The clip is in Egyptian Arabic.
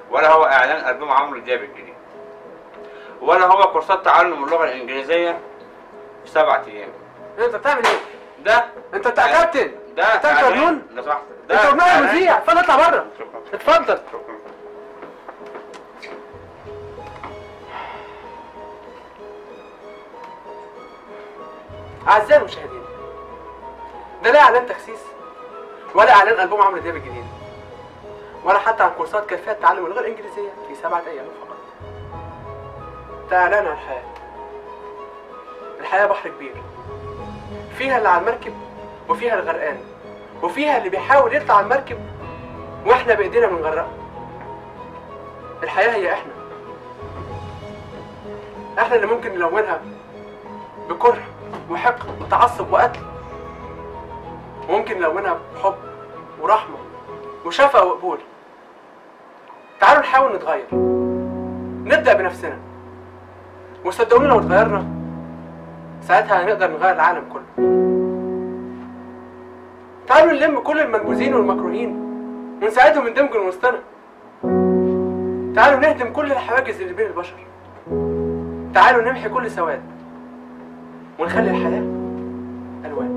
ولا هو اعلان البوم عمرو دياب الجديد ولا هو كورسات تعلم اللغه الانجليزيه في سبعة ايام انت بتعمل ايه؟ ده انت بتاع كابتن ده انت بتاع إعلان- مجنون؟ لو سمحت انت مجنون يا مذيع اتفضل اطلع بره شكرا اتفضل شكرا اعزائي المشاهدين ده لا اعلان تخسيس ولا اعلان البوم عمرو دياب الجديد ولا حتى عن كورسات كيفيه تعلم اللغه الانجليزيه في سبعه ايام فقط ده اعلان عن الحياه الحياه بحر كبير فيها اللي على المركب وفيها الغرقان وفيها اللي بيحاول يطلع على المركب واحنا بايدينا بنغرقه الحياه هي احنا احنا اللي ممكن نلونها بكره وحقد وتعصب وقتل وممكن نلونها بحب ورحمة وشفقة وقبول تعالوا نحاول نتغير نبدأ بنفسنا وصدقوني لو اتغيرنا ساعتها هنقدر نغير العالم كله تعالوا نلم كل المنبوذين والمكروهين ونساعدهم يندمجوا من وسطنا تعالوا نهدم كل الحواجز اللي بين البشر تعالوا نمحي كل سواد ونخلي الحياة ألوان